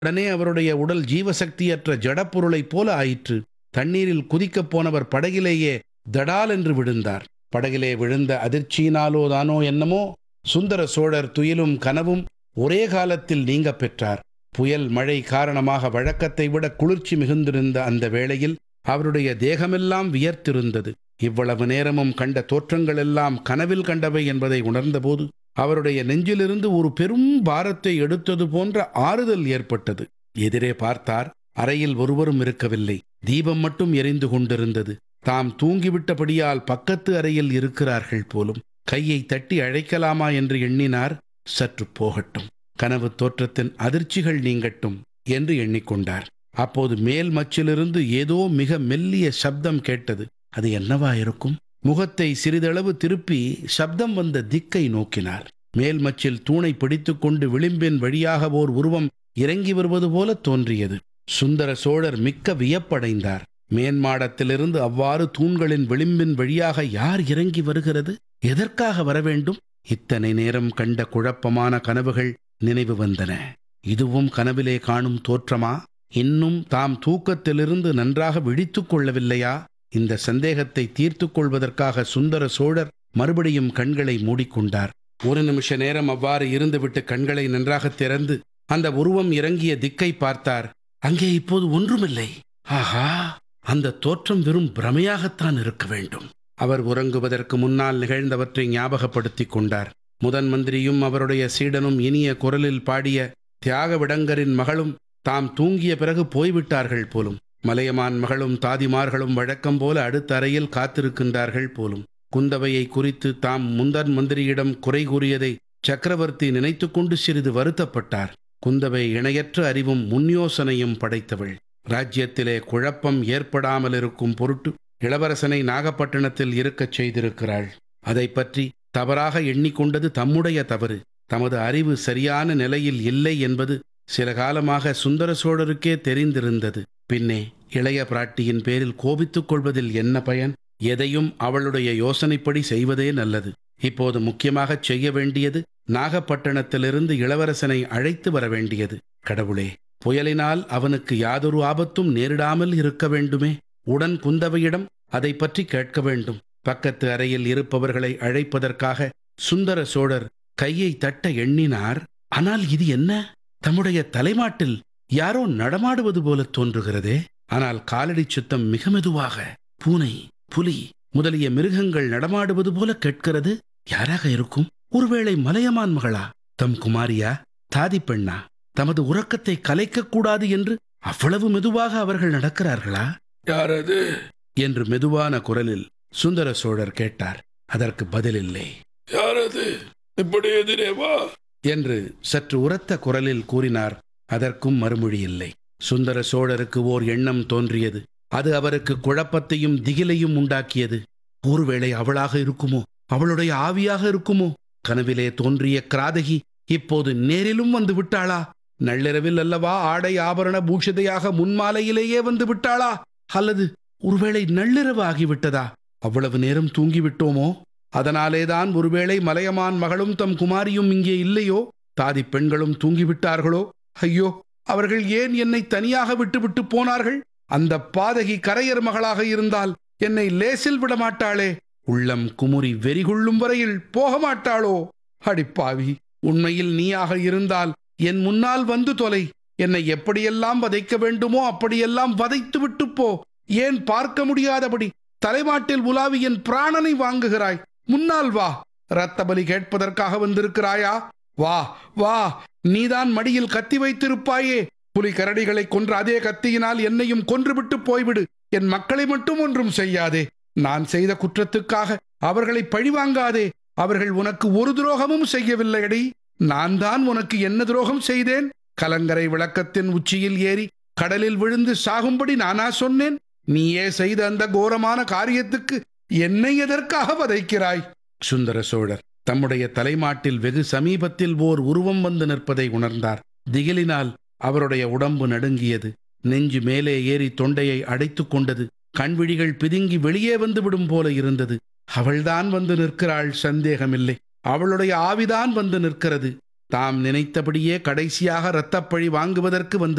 உடனே அவருடைய உடல் ஜீவசக்தியற்ற ஜடப்பொருளைப் போல ஆயிற்று தண்ணீரில் குதிக்கப் போனவர் படகிலேயே தடால் என்று விழுந்தார் படகிலே விழுந்த அதிர்ச்சியினாலோ தானோ என்னமோ சுந்தர சோழர் துயிலும் கனவும் ஒரே காலத்தில் நீங்க பெற்றார் புயல் மழை காரணமாக வழக்கத்தை விட குளிர்ச்சி மிகுந்திருந்த அந்த வேளையில் அவருடைய தேகமெல்லாம் வியர்த்திருந்தது இவ்வளவு நேரமும் கண்ட தோற்றங்கள் எல்லாம் கனவில் கண்டவை என்பதை உணர்ந்தபோது அவருடைய நெஞ்சிலிருந்து ஒரு பெரும் பாரத்தை எடுத்தது போன்ற ஆறுதல் ஏற்பட்டது எதிரே பார்த்தார் அறையில் ஒருவரும் இருக்கவில்லை தீபம் மட்டும் எரிந்து கொண்டிருந்தது தாம் தூங்கிவிட்டபடியால் பக்கத்து அறையில் இருக்கிறார்கள் போலும் கையை தட்டி அழைக்கலாமா என்று எண்ணினார் சற்று போகட்டும் கனவு தோற்றத்தின் அதிர்ச்சிகள் நீங்கட்டும் என்று எண்ணிக்கொண்டார் அப்போது மேல் மச்சிலிருந்து ஏதோ மிக மெல்லிய சப்தம் கேட்டது அது என்னவா இருக்கும் முகத்தை சிறிதளவு திருப்பி சப்தம் வந்த திக்கை நோக்கினார் மேல் மச்சில் தூணை பிடித்துக்கொண்டு விளிம்பின் வழியாக ஓர் உருவம் இறங்கி வருவது போல தோன்றியது சுந்தர சோழர் மிக்க வியப்படைந்தார் மேன்மாடத்திலிருந்து அவ்வாறு தூண்களின் விளிம்பின் வழியாக யார் இறங்கி வருகிறது எதற்காக வர வேண்டும் இத்தனை நேரம் கண்ட குழப்பமான கனவுகள் நினைவு வந்தன இதுவும் கனவிலே காணும் தோற்றமா இன்னும் தாம் தூக்கத்திலிருந்து நன்றாக விழித்துக் கொள்ளவில்லையா இந்த சந்தேகத்தை தீர்த்து கொள்வதற்காக சுந்தர சோழர் மறுபடியும் கண்களை மூடிக்கொண்டார் ஒரு நிமிஷ நேரம் அவ்வாறு இருந்துவிட்டு கண்களை நன்றாக திறந்து அந்த உருவம் இறங்கிய திக்கை பார்த்தார் அங்கே இப்போது ஒன்றுமில்லை ஆஹா அந்த தோற்றம் வெறும் பிரமையாகத்தான் இருக்க வேண்டும் அவர் உறங்குவதற்கு முன்னால் நிகழ்ந்தவற்றை ஞாபகப்படுத்திக் கொண்டார் முதன் மந்திரியும் அவருடைய சீடனும் இனிய குரலில் பாடிய தியாக விடங்கரின் மகளும் தாம் தூங்கிய பிறகு போய்விட்டார்கள் போலும் மலையமான் மகளும் தாதிமார்களும் வழக்கம் போல அடுத்த அறையில் காத்திருக்கின்றார்கள் போலும் குந்தவையை குறித்து தாம் முந்தன் மந்திரியிடம் குறை கூறியதை சக்கரவர்த்தி நினைத்து கொண்டு சிறிது வருத்தப்பட்டார் குந்தவை இணையற்ற அறிவும் முன்யோசனையும் படைத்தவள் ராஜ்யத்திலே குழப்பம் ஏற்படாமல் இருக்கும் பொருட்டு இளவரசனை நாகப்பட்டினத்தில் இருக்கச் செய்திருக்கிறாள் அதை பற்றி தவறாக எண்ணிக்கொண்டது தம்முடைய தவறு தமது அறிவு சரியான நிலையில் இல்லை என்பது சில காலமாக சுந்தர சோழருக்கே தெரிந்திருந்தது பின்னே இளைய பிராட்டியின் பேரில் கோபித்துக் கொள்வதில் என்ன பயன் எதையும் அவளுடைய யோசனைப்படி செய்வதே நல்லது இப்போது முக்கியமாகச் செய்ய வேண்டியது நாகப்பட்டினத்திலிருந்து இளவரசனை அழைத்து வர வேண்டியது கடவுளே புயலினால் அவனுக்கு யாதொரு ஆபத்தும் நேரிடாமல் இருக்க வேண்டுமே உடன் குந்தவையிடம் அதை பற்றி கேட்க வேண்டும் பக்கத்து அறையில் இருப்பவர்களை அழைப்பதற்காக சுந்தர சோழர் கையை தட்ட எண்ணினார் ஆனால் இது என்ன தம்முடைய தலைமாட்டில் யாரோ நடமாடுவது போல தோன்றுகிறதே ஆனால் காலடி சுத்தம் மிக மெதுவாக பூனை புலி முதலிய மிருகங்கள் நடமாடுவது போல கேட்கிறது யாராக இருக்கும் ஒருவேளை மலையமான் மகளா தம் குமாரியா தாதி பெண்ணா தமது உறக்கத்தை கலைக்கக்கூடாது என்று அவ்வளவு மெதுவாக அவர்கள் நடக்கிறார்களா யாரது என்று மெதுவான குரலில் சுந்தர சோழர் கேட்டார் அதற்கு பதிலில்லை யாரது இப்படி எதிரே வா என்று சற்று உரத்த குரலில் கூறினார் அதற்கும் மறுமொழி இல்லை சுந்தர சோழருக்கு ஓர் எண்ணம் தோன்றியது அது அவருக்கு குழப்பத்தையும் திகிலையும் உண்டாக்கியது ஒருவேளை அவளாக இருக்குமோ அவளுடைய ஆவியாக இருக்குமோ கனவிலே தோன்றிய கிராதகி இப்போது நேரிலும் வந்து விட்டாளா நள்ளிரவில் அல்லவா ஆடை ஆபரண பூஷிதையாக முன்மாலையிலேயே வந்து விட்டாளா அல்லது ஒருவேளை நள்ளிரவு ஆகிவிட்டதா அவ்வளவு நேரம் தூங்கிவிட்டோமோ அதனாலேதான் ஒருவேளை மலையமான் மகளும் தம் குமாரியும் இங்கே இல்லையோ தாதி பெண்களும் தூங்கிவிட்டார்களோ ஐயோ அவர்கள் ஏன் என்னை தனியாக விட்டுவிட்டு போனார்கள் அந்த பாதகி கரையர் மகளாக இருந்தால் என்னை லேசில் விடமாட்டாளே உள்ளம் குமுறி வெறிகொள்ளும் வரையில் போக மாட்டாளோ அடிப்பாவி உண்மையில் நீயாக இருந்தால் என் முன்னால் வந்து தொலை என்னை எப்படியெல்லாம் வதைக்க வேண்டுமோ அப்படியெல்லாம் வதைத்து விட்டு போ ஏன் பார்க்க முடியாதபடி தலைமாட்டில் உலாவி என் பிராணனை வாங்குகிறாய் முன்னால் வா இரத்த பலி கேட்பதற்காக வந்திருக்கிறாயா வா வா நீதான் மடியில் கத்தி வைத்திருப்பாயே புலி கரடிகளை கொன்ற அதே கத்தியினால் என்னையும் கொன்றுவிட்டு போய்விடு என் மக்களை மட்டும் ஒன்றும் செய்யாதே நான் செய்த குற்றத்துக்காக அவர்களை பழிவாங்காதே அவர்கள் உனக்கு ஒரு துரோகமும் செய்யவில்லையடி நான் தான் உனக்கு என்ன துரோகம் செய்தேன் கலங்கரை விளக்கத்தின் உச்சியில் ஏறி கடலில் விழுந்து சாகும்படி நானா சொன்னேன் நீயே செய்த அந்த கோரமான காரியத்துக்கு என்னை எதற்காக வதைக்கிறாய் சுந்தர சோழர் தம்முடைய தலைமாட்டில் வெகு சமீபத்தில் ஓர் உருவம் வந்து நிற்பதை உணர்ந்தார் திகிலினால் அவருடைய உடம்பு நடுங்கியது நெஞ்சு மேலே ஏறி தொண்டையை அடைத்துக் கொண்டது கண்விழிகள் பிதுங்கி வெளியே வந்து விடும் போல இருந்தது அவள்தான் வந்து நிற்கிறாள் சந்தேகமில்லை அவளுடைய ஆவிதான் வந்து நிற்கிறது தாம் நினைத்தபடியே கடைசியாக இரத்தப்பழி வாங்குவதற்கு வந்து